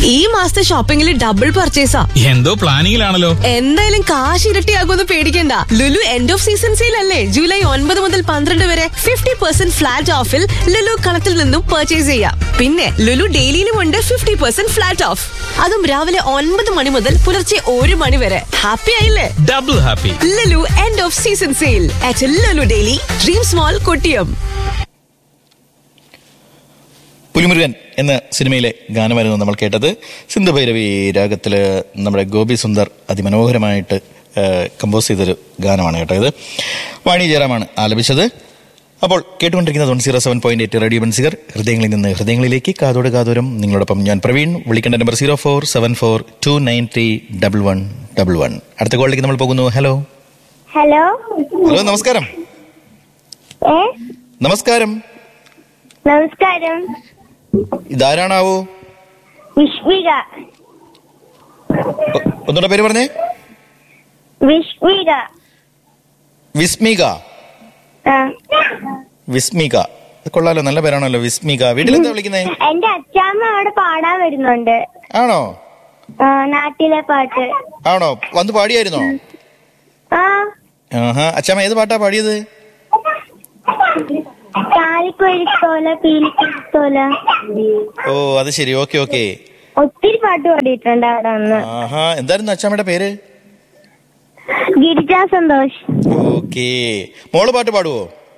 ഈ മാസത്തെ ഷോപ്പിംഗിൽ ഡബിൾ പർച്ചേസാ എന്തോ പ്ലാനിങ്ങിലാണല്ലോ എന്തായാലും കാശ് ഇരട്ടിയാകുമെന്ന് പേടിക്കണ്ട Lulu end of season sale അല്ലേ ജൂലൈ ഒൻപത് മുതൽ പന്ത്രണ്ട് വരെ ഫിഫ്റ്റി പെർസെന്റ് ഫ്ലാറ്റ് ഓഫിൽ ലുലു കളത്തിൽ നിന്നും പർച്ചേസ് ചെയ്യാം പിന്നെ ലുലു ഡെയിലിയിലും ഉണ്ട് ഫിഫ്റ്റി പെർസെന്റ് ഫ്ലാറ്റ് ഓഫ് അതും രാവിലെ ഒൻപത് മണി മുതൽ പുലർച്ചെ ഒരു മണി വരെ ഹാപ്പി ആയില്ലേ double happy Lulu end of season sale at Lulu daily dream small Kottiyam Pulimurugan എന്ന സിനിമയിലെ ഗാനമായിരുന്നു നമ്മൾ കേട്ടത് സിന്ധുഭൈരവി രാഗത്തില് നമ്മുടെ ഗോപി സുന്ദർ അതിമനോഹരമായിട്ട് കമ്പോസ് ചെയ്തൊരു ഗാനമാണ് കേട്ടോ ഇത് വാണി ജയറാമാണ് ആലപിച്ചത് അപ്പോൾ കേട്ടുകൊണ്ടിരിക്കുന്നത് one zero seven point eight radio Benziger ഹൃദയങ്ങളിൽ നിന്ന് ഹൃദയങ്ങളിലേക്ക് കാതോട് കാതോരം നിങ്ങളോടൊപ്പം ഞാൻ പ്രവീൺ വിളിക്കേണ്ട number zero four seven four two nine three double one double one അടുത്ത കോളിലേക്ക് നമ്മൾ പോകുന്നു ഹലോ ഹലോ ഹലോ നമസ്കാരം ഏ നമസ്കാരം നമസ്കാരം ഇതാരാണാവോ വിഷ്മിക ഒ- ഒന്നുകൂടെ പേര് പറഞ്ഞേ വിഷ്മിക വിസ്മിക ആ വിസ്മിക ഇത് കൊള്ളാലോ നല്ല പേരാണല്ലോ വിസ്മിക വീട്ടിലെന്താ വിളിക്കുന്നേ എന്റെ അച്ചാമ്മ അവിടെ പാടാൻ വരുന്നുണ്ട് ആണോ ആ, നാട്ടിലെ പാട്ട് ആണോ വന്ന് പാടിയായിരുന്നോ ആ ആഹാ അച്ഛാമ്മ ഏത് പാട്ടാ പാടിയത് കാലിക്കൊഴുത്തോല പീലിക്കൊഴുത്തോല ഓ അത് ശരി ഓക്കെ ഓക്കെ ഒത്തിരി പാട്ട് പാടിയിട്ടുണ്ട് അവിടെ ഒന്ന് ആഹാ എന്തായിരുന്നു അച്ഛാമ്മയുടെ പേര് ഗിരിജാ സന്തോഷ് ഓക്കെ മോള് പാട്ട് പാടുവോ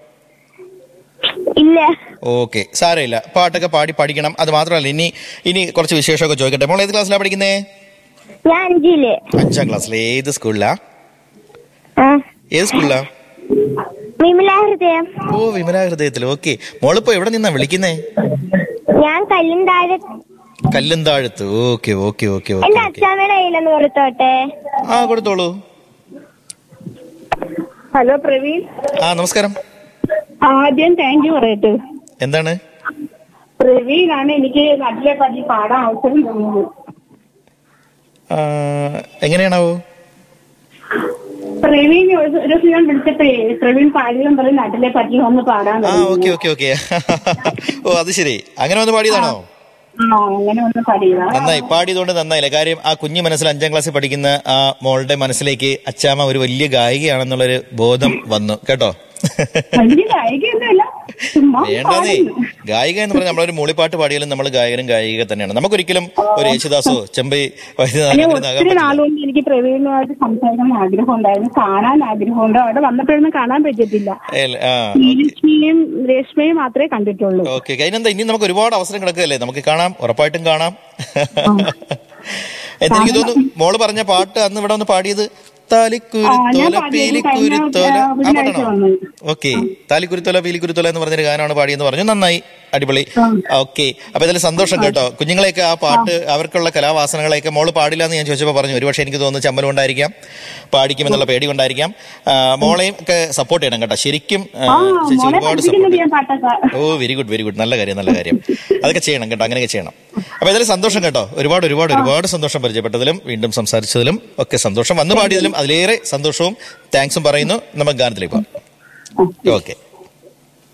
ഇല്ല ഓക്കെ സാരമില്ല പാട്ടൊക്കെ പാടി പഠിക്കണം അത് മാത്രമല്ല ഇനി ഇനി കുറച്ച് വിശേഷമൊക്കെ ചോദിക്കട്ടെ മോൾ ഏത് ക്ലാസ്സിലാ പഠിക്കുന്നേ ഞാൻ അഞ്ചില് അഞ്ചാം ക്ലാസ്സിൽ ഏത് സ്കൂളിലാ ആ ഏത് സ്കൂളിലാ വിമല ഹൃദയം ഓ വിമല ഹൃദയത്തിൽ ഓക്കെ മോളിപ്പോ എവിടെ നിന്നാ വിളിക്കുന്നേ ഞാൻ കല്ലും താഴെ കല്ലുംതാഴത്ത് ഓക്കെ ഓക്കെ ഓക്കെ ഓക്കെ എന്റെ ഓക്കെ അച്ചാമ്മയുടെ കയ്യിലൊന്ന് കൊടുത്തോട്ടെ ആ കൊടുത്തോളൂ ഹലോ പ്രവീൺ ആ നമസ്കാരം ആദ്യം താങ്ക് യു പറയട്ടെ എന്താണ് പ്രവീണാണ് എനിക്ക് നല്ല പതി പാടാൻ അവസരം തന്നത് ആ, എങ്ങനെയാണാവോ പ്രവീൺ ഒരു ഒരു ദിവസം ഞാൻ വിളിച്ചപ്പോഴേ പ്രവീൺ പാടിയും പറഞ്ഞ് നാട്ടിലെ പറ്റി ഒന്ന് പാടാൻ ആ ഓക്കെ ഓക്കെ ഓക്കെ ഓ അത് ശരി അങ്ങനെ വന്ന് പാടിയതാണോ ആ അങ്ങനെ ഒന്ന് പാടിയതാ നന്നായി പാടിയതുകൊണ്ട് നന്നായില്ല കാര്യം ആ കുഞ്ഞു മനസ്സിൽ അഞ്ചാം ക്ലാസ്സിൽ പഠിക്കുന്ന ആ മോളുടെ മനസ്സിലേക്ക് അച്ചാമ്മ ഒരു വലിയ ഗായികയാണെന്നുള്ളൊരു ബോധം വന്നു കേട്ടോ വലിയ ഗായികയൊന്നുമല്ല ചുമ്മാ വേണ്ടതേ പാടുന്നു. ഗായിക എന്ന് പറഞ്ഞാൽ നമ്മളൊരു മൂളിപ്പാട്ട് പാടിയാലും നമ്മൾ ഗായകനും ഗായിക തന്നെയാണ് നമുക്കൊരിക്കലും ഒരു യേശുദാസോ ചെമ്പൈ ഞാൻ വൈദ്യനാഥനോ ആകാൻ ഒത്തിരി പറ്റില്ല നാളുകൊണ്ട് എനിക്ക് പ്രവീണുമായിട്ട് സംസാരിക്കാൻ ആഗ്രഹം ഉണ്ടായിരുന്നു കാണാൻ ആഗ്രഹമുണ്ട് അവിടെ വന്നപ്പോഴൊന്നും കാണാൻ പറ്റത്തില്ല ഏ, ആ രേഷ്മയും രേഷ്മയും മാത്രമേ കണ്ടിട്ടുള്ളൂ ഓക്കെ അതിനെന്താ ഇനി നമുക്ക് ഒരുപാട് അവസരം കിടക്കുകയല്ലേ നമുക്ക് കാണാം ഉറപ്പായിട്ടും കാണാം എനിക്ക് തോന്നുന്നു മോള് പറഞ്ഞ പാട്ട് അന്ന് ഇവിടെ ഒന്ന് പാടിയത് ആ, ഞാൻ താലിക്കുരുത്തോല പാടിയത് പീലിക്കുരുത്തോല കഴിഞ്ഞ, ആ ബുധനാഴ്ച പാട്ടാണോ വന്നത്. ഓക്കെ താലിക്കുരുത്തോല പീലിക്കുരുത്തോല എന്ന് പറഞ്ഞൊരു ഗാനമാണ് പാടിയെന്ന് പറഞ്ഞു നന്നായി അടിപൊളി ഓക്കെ അപ്പൊ ഇതിൽ സന്തോഷം കേട്ടോ കുഞ്ഞുങ്ങളെയൊക്കെ ആ പാട്ട് അവർക്കുള്ള കലാവാസനകളെയൊക്കെ മോള് പാടില്ല എന്ന് ഞാൻ ചോദിച്ചപ്പോൾ പറഞ്ഞു ഒരുപക്ഷെ എനിക്ക് തോന്നുന്നു ചമ്മൽ കൊണ്ടായിരിക്കാം പാടിക്കുമെന്നുള്ള പേടി കൊണ്ടായിരിക്കാം ആ, മോളെയും ഒക്കെ സപ്പോർട്ട് ചെയ്യണം കേട്ടോ ശരിക്കും ആ, ആ ചേച്ചി മോളെ ഒരുപാട് സപ്പോർട്ട് പഠിപ്പിക്കുന്നുണ്ട് ഞാൻ പാട്ടൊക്കെ oh very good very good നല്ല കാര്യം നല്ല കാര്യം അതൊക്കെ ചെയ്യണം കേട്ടോ അങ്ങനെയൊക്കെ ചെയ്യണം അപ്പൊ ഇതിൽ സന്തോഷം കേട്ടോ ഒരുപാട് ഒരുപാട് ഒരുപാട് സന്തോഷം പരിചയപ്പെട്ടതിലും വീണ്ടും സംസാരിച്ചതിലും ഒക്കെ സന്തോഷം വന്നു പാടിയതിലും അതിലേറെ സന്തോഷവും താങ്ക്സും പറയുന്നു നമുക്ക് ഗാനത്തിലേക്ക് പോകാം ഓക്കെ